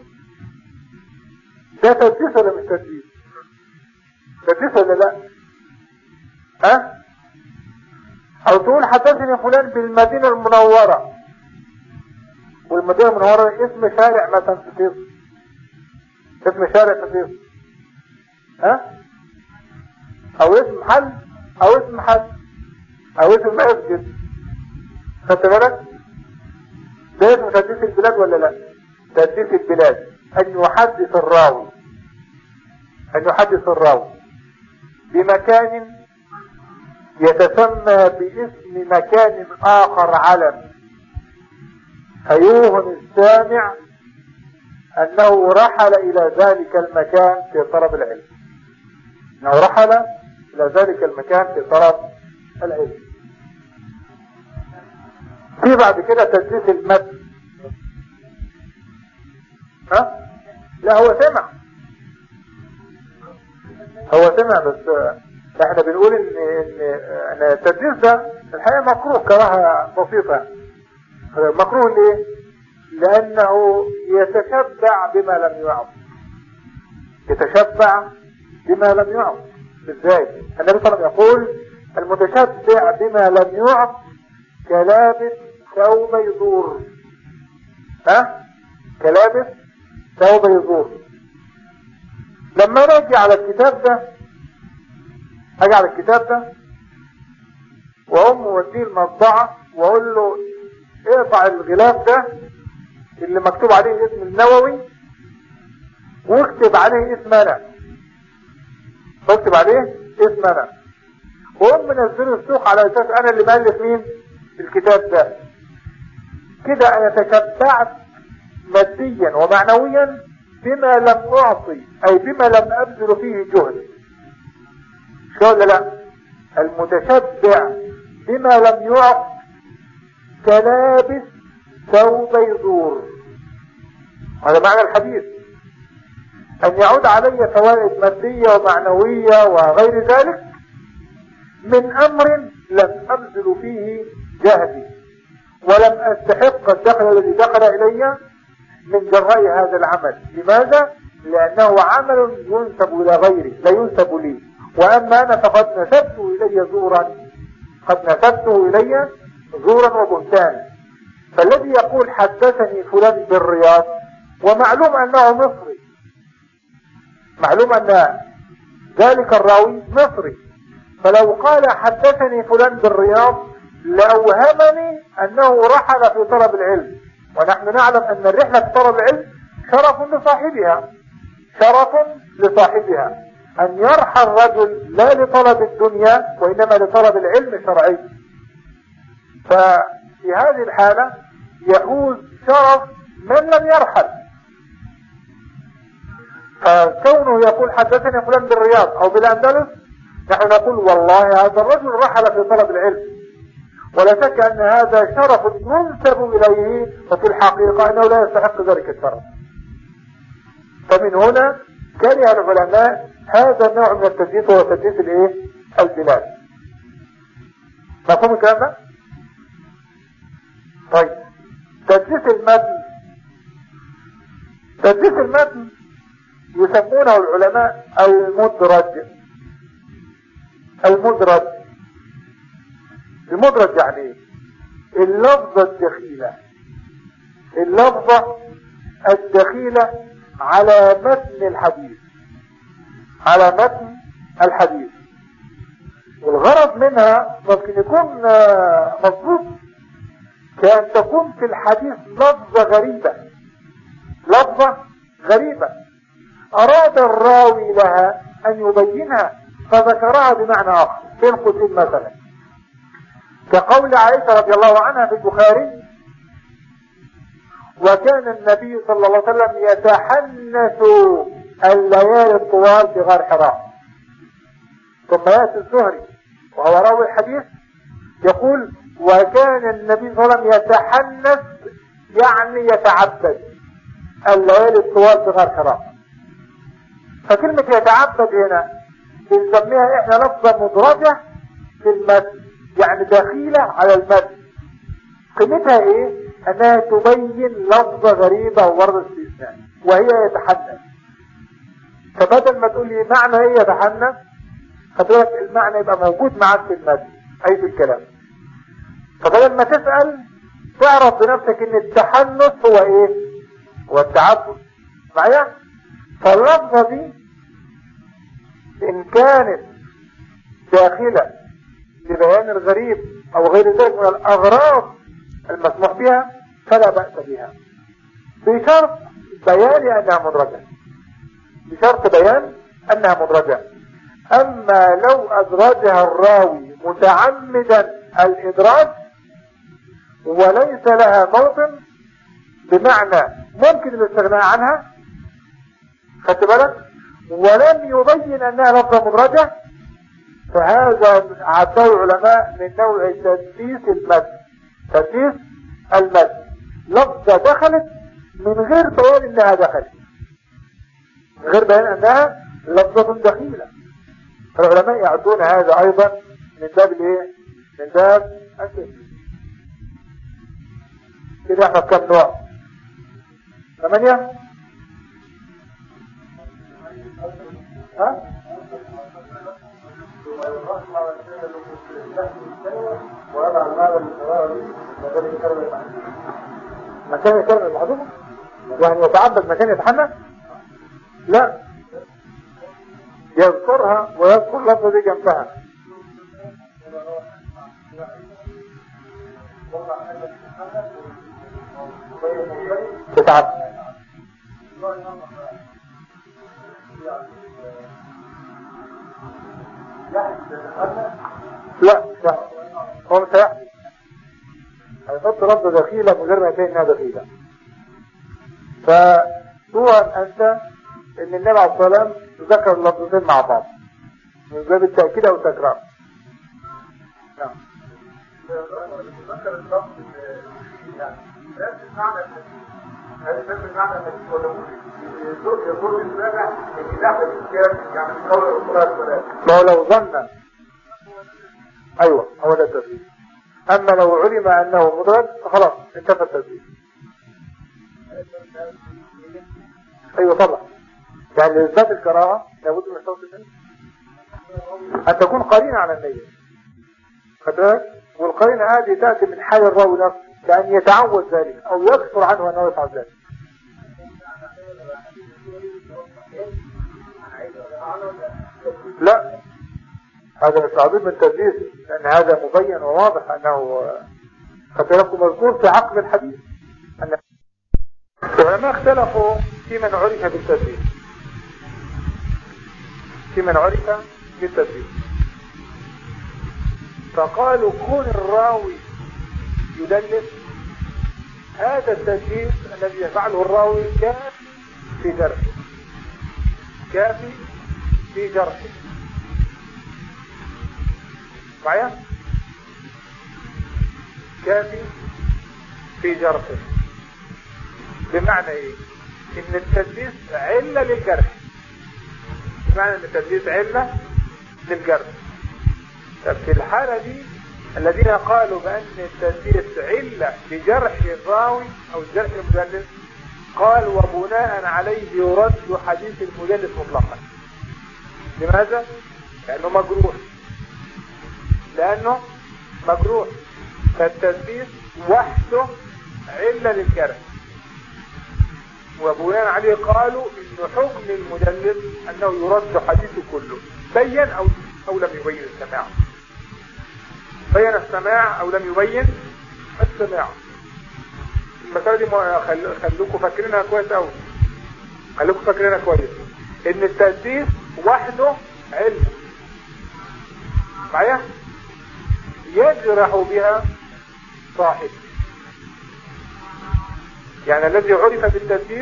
ده تدليس ولا مش تدليس تدليس ولا لا ها او تقول حدثني فلان بالمدينة المنورة والمدينة المنورة اسم شارع مثلا في فيصل اسم شارع في فيصل ها او اسم محل او اسم حد او اسم مسجد خدت بالك ده اسم تدليس البلاد ولا لا تدليس البلاد ان يحدث الراوي ان يحدث الراوي بمكان يتسمى باسم مكان اخر علم فيوهن السامع انه رحل الى ذلك المكان في طلب العلم انه رحل الى ذلك المكان في طلب العلم في بعد كده تدليس المتن ها لا هو سمع هو سمع بس احنا بنقول ان ان ان التدليس ده الحقيقه مكروه كراهه بسيطه مكروه ليه؟ لانه يتشبع بما لم يعط يتشبع بما لم يعط ازاي؟ النبي صلى الله عليه وسلم يقول المتشبع بما لم يعط كلابس ثوب يدور ها؟ كلابس ثوب يدور لما انا اجي على الكتاب ده اجي على الكتاب ده واقوم موديه المطبعة واقول له اقطع الغلاف ده اللي مكتوب عليه اسم النووي واكتب عليه اسم انا اكتب عليه اسم انا واقوم منزله السوق على اساس انا اللي مؤلف مين الكتاب ده كده انا تشبعت ماديا ومعنويا بما لم اعطي اي بما لم ابذل فيه جهد شو ولا لا المتشبع بما لم يعط كلابس ثوب يدور هذا معنى الحديث ان يعود علي فوائد مادية ومعنوية وغير ذلك من امر لم ابذل فيه جهدي ولم استحق الدخل الذي دخل الي من جراء هذا العمل لماذا لانه عمل ينسب الى غيري لا ينسب لي واما انا فقد نسبته الي زورا قد نسبته الي زورا وبهتانا فالذي يقول حدثني فلان بالرياض ومعلوم انه مصري معلوم ان ذلك الراوي مصري فلو قال حدثني فلان بالرياض لأوهمني أنه رحل في طلب العلم ونحن نعلم أن الرحلة في طلب العلم شرف لصاحبها شرف لصاحبها أن يرحل رجل لا لطلب الدنيا وإنما لطلب العلم الشرعي ففي هذه الحالة يفوز شرف من لم يرحل فكونه يقول حدثني فلان بالرياض أو بالأندلس نحن نقول والله هذا الرجل رحل في طلب العلم ولا شك أن هذا شرف ينسب إليه وفي الحقيقة أنه لا يستحق ذلك الشرف فمن هنا كره العلماء هذا النوع من التدليس وهو تدليس الايه البلاد مفهوم الكلام ده طيب تدليس المتن تدليس المتن يسمونه العلماء المدرج المدرج المدرج يعني ايه اللفظة الدخيلة اللفظة الدخيلة على متن الحديث على متن الحديث والغرض منها ممكن يكون مضبوط كأن تكون في الحديث لفظة غريبة لفظة غريبة أراد الراوي لها أن يبينها فذكرها بمعنى آخر بين قوسين مثلا كقول عائشة رضي الله عنها في البخاري وكان النبي صلى الله عليه وسلم يتحنث الليالي الطوال بغار حراء ثم يأتي الزهري وهو راوي الحديث يقول وكان النبي صلى الله عليه وسلم يتحنث يعني يتعبد الليالي الطوال بغار حراء فكلمة يتعبد هنا بنسميها احنا لفظة مدرجة في المتن يعني دخيلة على المتن قيمتها ايه انها تبين لفظة غريبة وورد استثناء وهي يتحنث فبدل ما تقول لي معنى ايه يتحنث خطرك المعنى يبقى موجود معاك في المتن اي في الكلام فبدل ما تسأل تعرف بنفسك ان التحنث هو ايه هو التعبد معايا فاللفظة دي ان كانت داخلة لبيان الغريب او غير ذلك من الاغراض المسموح بها فلا بأس بها بشرط بيان انها مدرجة بشرط بيان انها مدرجة اما لو ادرجها الراوي متعمدا الادراج وليس لها موطن بمعنى ممكن الاستغناء عنها خدت بالك ولم يبين انها لفظة مدرجة فهذا عده العلماء من نوع تدليس المد تدليس المد لفظة دخلت من غير بيان انها دخلت من غير بيان انها لفظة دخيلة فالعلماء يعدون هذا ايضا من باب الايه من باب التدليس كده احنا كم نوع ثمانية ها مكان الكلمة المحذوفة يعني يتعبد مكان يتحنى لا يذكرها ويذكر لفظة دي جنبها تتعبد لا لا هو مش هيحكي هيحط لفظ دخيلة من غير ما يبين انها دخيلة فتوهم انت ان النبي عليه الصلاة والسلام ذكر اللفظتين مع بعض من باب التأكيد او التكرار نعم ذكر اللفظ يعني معنى هذا نفس معنى الحديث ولا يقول يقول السابع ان داخل الكتاب يعني قول الصلاه والسلام ما هو لو ظن ايوه هو ده التدريب اما لو علم انه مدرج خلاص انتفى التدريب ايوه طبعا يعني لاثبات الكراهه لابد من صوت النية ان تكون قرينه على النية خد بالك والقرينه هذه تاتي من حال الراوي نفسه كأن يتعود ذلك أو يكثر عنه أنه يفعل ذلك لا هذا مش عظيم التدليس لأن هذا مبين وواضح أنه قد لكم مذكور في عقل الحديث أن العلماء اختلفوا في من عرف بالتدليس في من عرف بالتدليس فقالوا كون الراوي يدلس هذا التدليس الذي يفعله الراوي كافي في جرحه كافي في جرحه معايا كافي في جرحه بمعنى ايه ان التدليس علة للجرح بمعنى ان التدليس علة للجرح طب في الحالة دي الذين قالوا بأن التدليس علة لجرح الراوي أو جرح المدلس قال وبناء عليه يرد حديث المدلس مطلقا لماذا؟ لأنه مجروح لأنه مجروح فالتدليس وحده علة للجرح وبناء عليه قالوا ان حكم المدلس انه يرد حديثه كله بين او او لم يبين السماع بين السماع او لم يبين السماع المسألة دي خلوكم فاكرينها كويس قوي خلوكم فاكرينها كويس ان التدليس وحده علم معايا يجرح بها صاحب يعني الذي عرف بالتدليس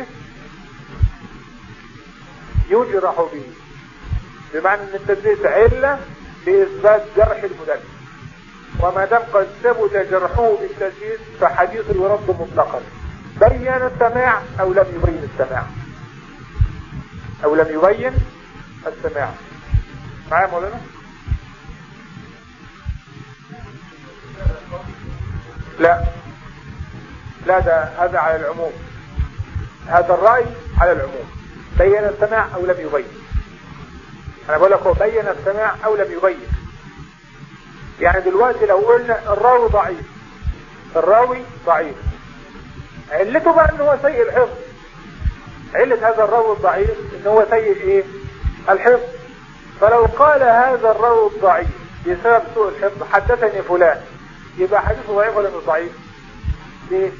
يجرح به بمعنى ان التدليس علة لإثبات جرح المدلس وما دام قد ثبت جرحه بالتدليس فحديثه يرد مطلقا بين السماع او لم يبين السماع او لم يبين السماع معايا مولانا لا لا ده هذا على العموم هذا الرأي على العموم بين السماع او لم يبين انا بقول لك هو بين السماع او لم يبين يعني دلوقتي لو قلنا الراوي ضعيف الراوي ضعيف علته بقى ان هو سيء الحفظ علة هذا الراوي الضعيف ان هو سيء ايه الحفظ فلو قال هذا الراوي الضعيف بسبب سوء الحفظ حدثني فلان يبقى حديثه ضعيف ولا مش ضعيف ليه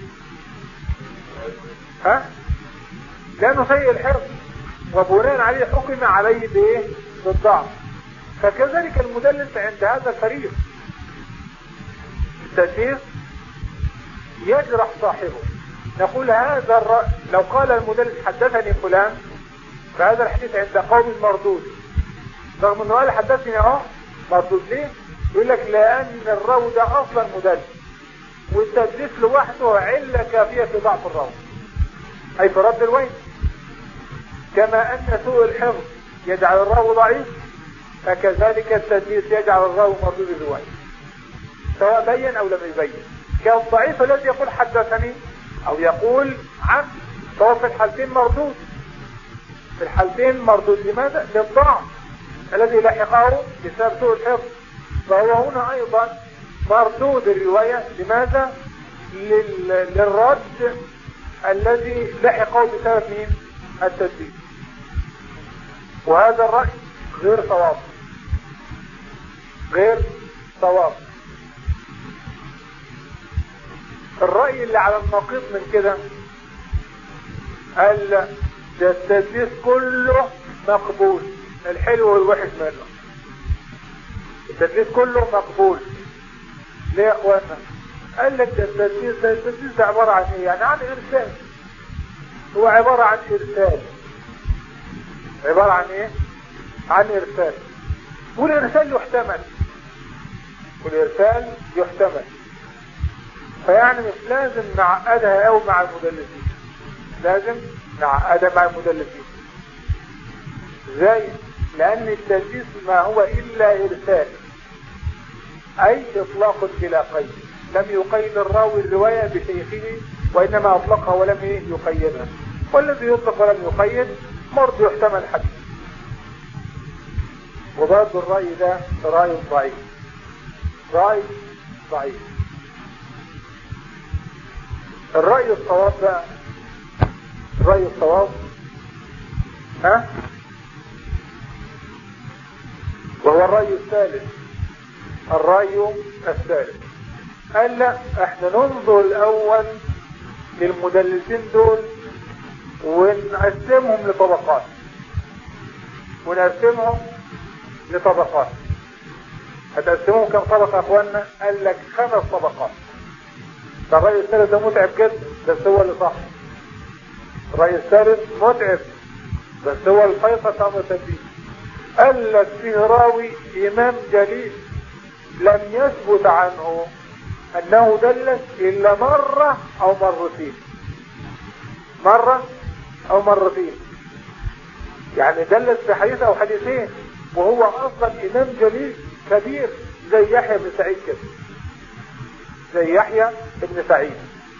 ها لانه سيء الحفظ وبناء عليه حكم عليه بايه بالضعف فكذلك المدلس عند هذا الفريق التدليس يجرح صاحبه نقول هذا الر... لو قال المدلس حدثني فلان فهذا الحديث عند قوم مردود رغم انه قال حدثني اهو مردود ليه يقول لك لان الراوي ده اصلا مدلس والتدليس لوحده علة كافية في ضعف الراوي اي في رد الوين كما ان سوء الحفظ يجعل الراوي ضعيف فكذلك التدليس يجعل الراوي مردود الوين سواء بين او لم يبين كالضعيف الذي يقول حدثني او يقول عن فهو في الحالتين مردود في الحالتين مردود لماذا للضعف الذي لحقه بسبب سوء الحفظ فهو هنا ايضا مردود الرواية لماذا لل... للرد الذي لحقه بسبب مين التدليس وهذا الرأي غير صواب غير صواب الرأي اللي على النقيض من كده قال ده التدليس كله مقبول الحلو والوحش منه التدليس كله مقبول ليه يا اخوانا قال لك ده التدليس ده التدليس ده عبارة عن ايه يعني عن ارسال هو عبارة عن ارسال عبارة عن ايه عن ارسال والارسال يحتمل والارسال يحتمل فيعني مش لازم نعقدها قوي مع المدلسين لازم نعقدها مع المدلسين ازاي لان التدليس ما هو الا ارسال اي اطلاق بلا قيد لم يقيد الراوي الرواية بشيخه وانما اطلقها ولم يقيدها والذي يطلق ولم يقيد مرض يحتمل حديث وضاد الرأي ده رأي ضعيف رأي ضعيف الرأي الصواب بقى الرأي الصواب ها وهو الرأي الثالث الرأي الثالث قال لا احنا ننظر الاول للمدلسين دول ونقسمهم لطبقات ونقسمهم لطبقات هتقسمهم كم طبقة يا اخوانا قال لك خمس طبقات ده الرأي الثالث ده متعب جدا بس هو اللي صح الرأي الثالث متعب بس هو الفيصل امر تدبير قال لك فيه راوي امام جليل لم يثبت عنه انه دلس الا مرة او مرتين مرة او مرتين يعني دلس في حديث او حديثين وهو اصلا امام جليل كبير زي يحيى بن سعيد كده زي يحيى بن سعيد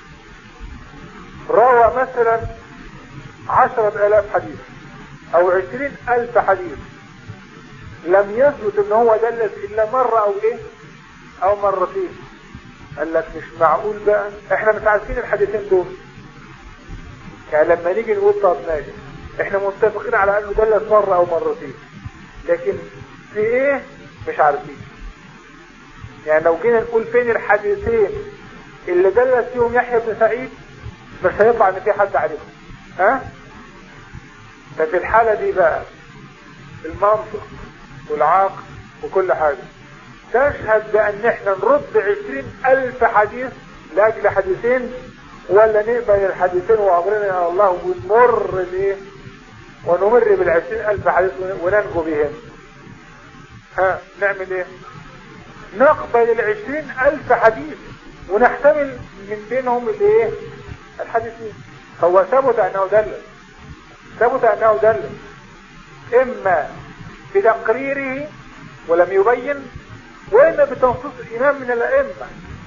روى مثلا عشرة الاف حديث او عشرين الف حديث لم يثبت ان هو دلس الا مرة او ايه او مرتين قال لك مش معقول بقى احنا مش عارفين الحديثين دول يعني لما نيجي نقول طب ماشي احنا متفقين على انه دلس مرة او مرتين لكن في ايه مش عارفين يعني لو جينا نقول فين الحديثين اللي دلس فيهم يحيى بن سعيد مش هيطلع ان في حد عارفهم ها ففي الحالة دي بقى المنطق والعقل وكل حاجة تشهد بان احنا نرد عشرين الف حديث لاجل حديثين ولا نقبل الحديثين وامرنا يا الله ونمر بايه ونمر بالعشرين الف حديث وننجو بهم ها نعمل ايه نقبل العشرين الف حديث ونحتمل من بينهم الايه الحديثين هو ثبت انه دلل ثبت انه دلل اما بتقريره ولم يبين واما بتنصيص الامام من الائمه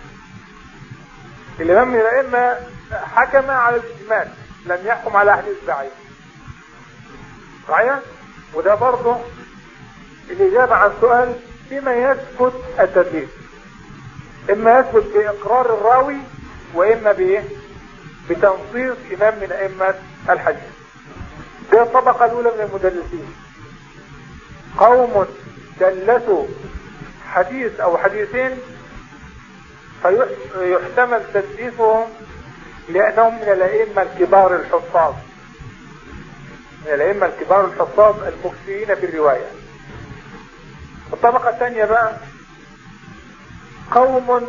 الامام من الائمه حكم على الاجمال لم يحكم على حديث بعيد صحيح وده برضه الاجابه عن سؤال بما يثبت التدليس اما يثبت باقرار الراوي واما بايه بتنصيص امام من ائمه الحديث ده الطبقه الاولى من المدلسين قوم دلسوا حديث او حديثين فيحتمل تدليسهم لانهم من الائمه الكبار الحفاظ من الائمه الكبار الحفاظ المكثرين في الروايه الطبقه الثانيه بقى قوم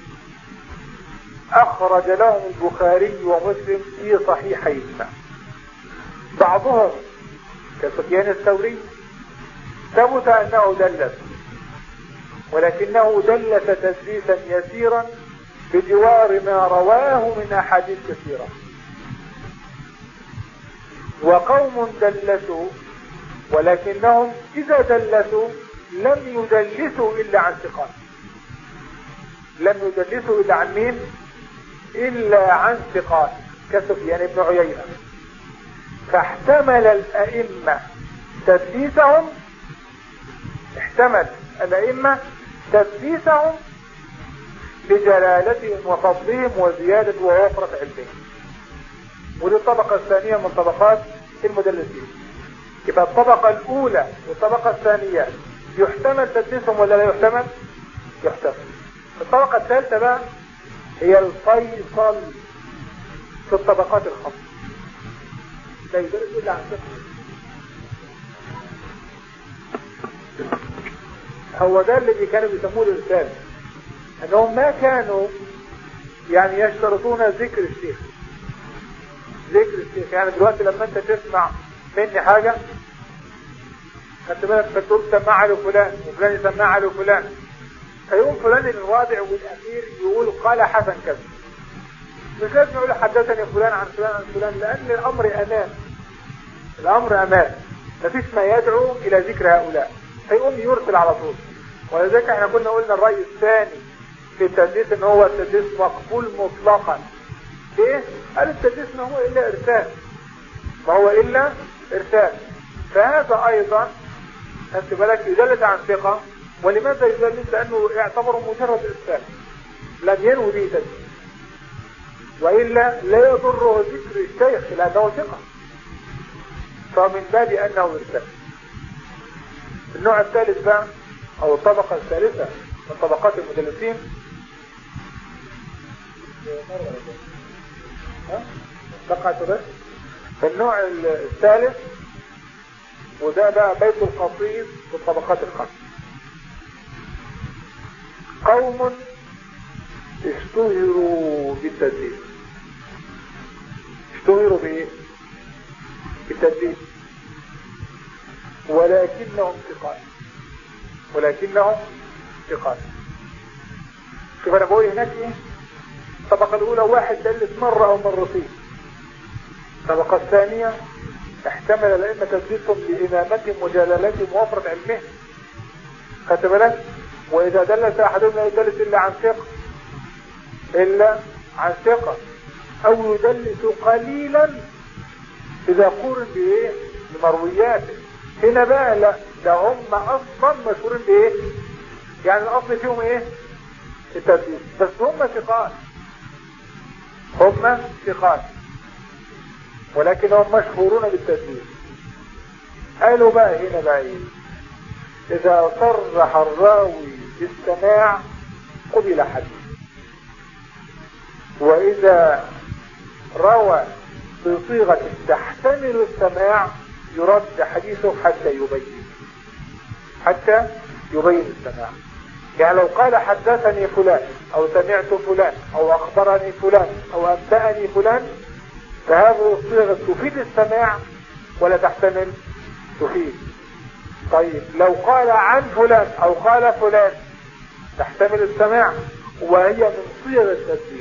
اخرج لهم البخاري ومسلم في صحيحيهما بعضهم كسفيان الثوري ثبت انه دلس ولكنه دلس تدليسا يسيرا بجوار ما رواه من احاديث كثيره وقوم دلسوا ولكنهم اذا دلسوا لم يدلسوا الا عن ثقات لم يدلسوا الا عن مين الا عن ثقات كسفيان بن عيينه فاحتمل الائمه تدليسهم احتمل الائمه تدليسهم لجلالتهم وفضلهم وزياده ووفره علمهم ودي الطبقه الثانيه من طبقات المدلسين يبقى الطبقه الاولى والطبقه الثانيه يحتمل تدليسهم ولا لا يحتمل يحتمل الطبقه الثالثه بقى هي الفيصل في الطبقات الخمس لا يدرس الا عن هو ده اللي كانوا بيسموه الارسال انهم ما كانوا يعني يشترطون ذكر الشيخ ذكر الشيخ يعني دلوقتي لما انت تسمع مني حاجة خدت بالك فتقول سماعة لفلان وفلان يسمعها لفلان فيقوم فلان الرابع والاخير يقول قال حسن كذا مش لازم يقول حدثني فلان عن فلان عن فلان لان الامر امان الامر امان مفيش ما يدعو الى ذكر هؤلاء فيقوم يرسل على طول ولذلك احنا كنا قلنا الرأي الثاني في التدليس ان هو التدليس مقبول مطلقا ليه؟ قال التدليس ما هو الا ارسال ما هو الا ارسال فهذا ايضا انت بالك يدلس عن ثقة ولماذا يدلس لانه يعتبر مجرد ارسال لم ينوي به تدليس وإلا لا يضره ذكر الشيخ لأنه ثقة فمن باب أنه مرسل النوع الثالث بقى أو الطبقة الثالثة من طبقات المدلسين بقعة بس النوع الثالث وده بقى بيت القصيد في الطبقات الخمس قوم اشتهروا بالتدليس اشتهروا بايه بالتدليس ولكنهم ثقات ولكنهم ثقات شوف انا بقول هناك ايه الطبقة الاولى واحد دلس مرة او مرتين الطبقة الثانية احتمل الائمة تدليسهم لامامتهم وجلالتهم ووفرة علمهم خدت بالك واذا دلس احدهم لا يدلس الا عن ثقة الا عن ثقة او يدلس قليلا اذا قورن بايه بمروياته هنا بقى لا ده هم اصلا مشهورين بايه يعني الاصل فيهم ايه التدليس بس هم ثقات هم ثقات ولكنهم مشهورون بالتدليس قالوا بقى هنا بقى ايه اذا صرح الراوي بالسماع قبل حديث واذا روى بصيغة تحتمل السماع يرد حديثه حتى يبين حتى يبين السماع يعني لو قال حدثني فلان او سمعت فلان او اخبرني فلان او انبأني فلان فهذه الصيغة تفيد السماع ولا تحتمل تفيد طيب لو قال عن فلان او قال فلان تحتمل السماع وهي من صيغ التسليم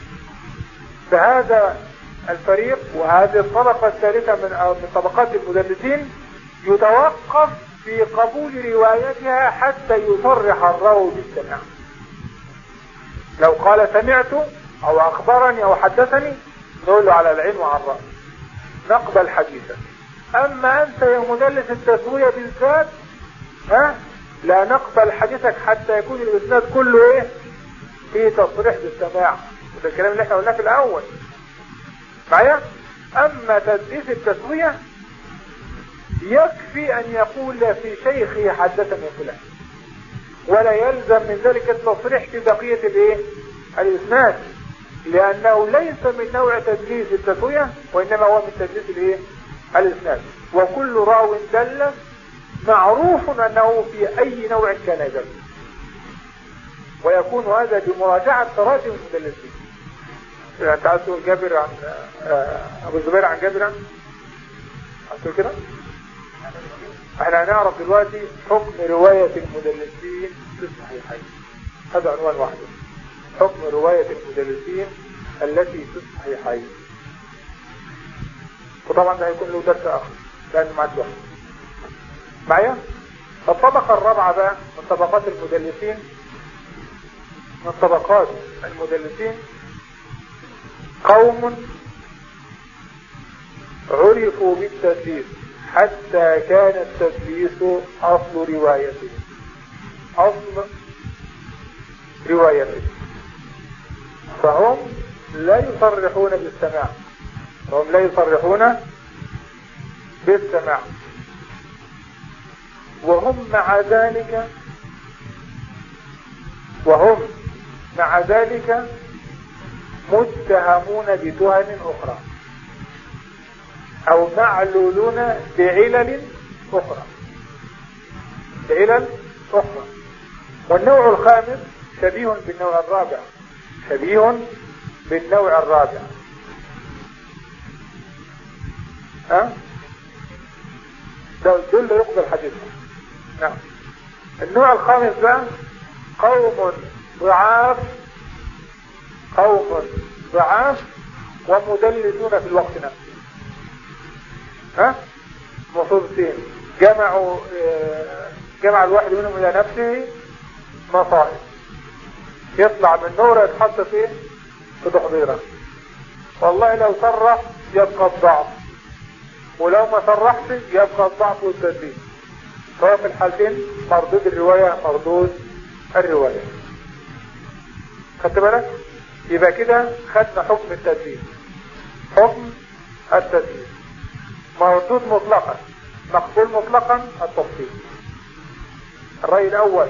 فهذا الفريق وهذه الطبقة الثالثة من من طبقات المدلسين يتوقف في قبول روايتها حتى يصرح الراوي بالسماع لو قال سمعت او اخبرني او حدثني نقول له على العين وعلى الرأس نقبل حديثا اما انت يا مدلس التسوية بالذات ها لا نقبل حديثك حتى يكون الاسناد كله ايه فيه تصريح بالسماع وده الكلام اللي احنا قلناه في الاول معايا اما تدليس التسوية يكفي ان يقول في شيخه حدثني فلان ولا يلزم من ذلك التصريح في بقية الايه الاسناد لانه ليس من نوع تدليس التسوية وانما هو من تدليس الايه الاسناد وكل راو دلس معروف انه في اي نوع كان يدلس ويكون هذا بمراجعة تراجم المدلسين انت عايز تقول جابر عن ابو الزبير عن جابر عن عايز تقول كده احنا هنعرف دلوقتي حكم رواية المدلسين في الصحيحين هذا عنوان واحد حكم رواية المدلسين التي في الصحيحين وطبعا ده هيكون له درس اخر لان معاك واحد معايا الطبقة الرابعة بقى من طبقات المدلسين من طبقات المدلسين قوم عرفوا بالتدليس حتى كان التدليس اصل روايته اصل روايته فهم لا يصرحون بالسماع فهم لا يصرحون بالسماع وهم مع ذلك وهم مع ذلك متهمون بتهم اخرى او معلولون بعلل اخرى بعلل اخرى والنوع الخامس شبيه بالنوع الرابع شبيه بالنوع الرابع ها ده دول يقبل حديثهم نعم النوع الخامس بقى قوم ضعاف قوم ضعاف ومدلسون في الوقت نفسه ها مصيبتين جمعوا جمع الواحد منهم الى نفسه مصائب يطلع من نوره يتحط فيه في تحضيره والله لو صرح يبقى الضعف ولو ما صرحش يبقى الضعف والتدليس سواء في الحالتين مردود الرواية مردود الرواية خدت بالك يبقى كده خدنا حكم التدليس حكم التدليس مردود مطلقا مقبول مطلقا التفصيل الرأي الأول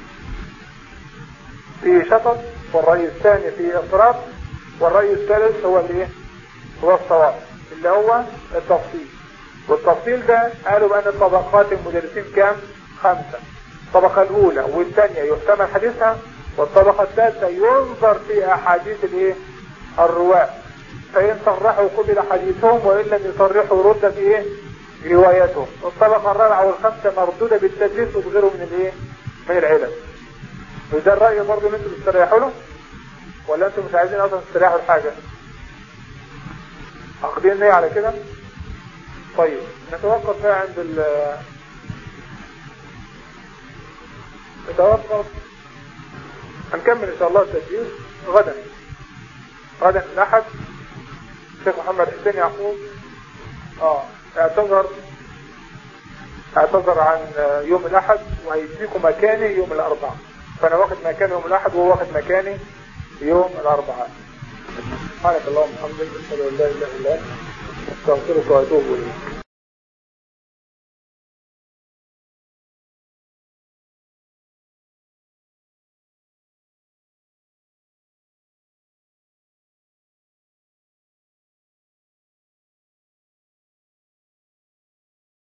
في شطط والرأي الثاني في إفراط والرأي الثالث هو الايه هو الصواب اللي هو التفصيل والتفصيل ده قالوا بأن الطبقات المدرسين كام خمسة الطبقة الأولى والثانية يحتمل حديثها والطبقة الثالثة ينظر في أحاديث الايه الرواة فإن صرحوا قبل حديثهم وإن لم يصرحوا رد في ايه روايتهم الطبقة الرابعة والخامسة مردودة بالتدليس وبغيره من الايه من العلم وده الرأي برضه ان انتم تستريحوا له ولا انتم مش عايزين اصلا تستريحوا لحاجة عاقدين ايه على كده طيب نتوقف بقى عند ال نتوقف هنكمل ان شاء الله التسجيل غدا غدا الاحد الشيخ محمد حسين يعقوب اه اعتذر اعتذر عن يوم الاحد وهيديكم مكاني يوم الاربعاء فانا واخد مكاني يوم الاحد وهو واخد مكاني يوم الاربعاء سبحانك اللهم وبحمدك اشهد ان لا اله الا انت استغفرك واتوب اليك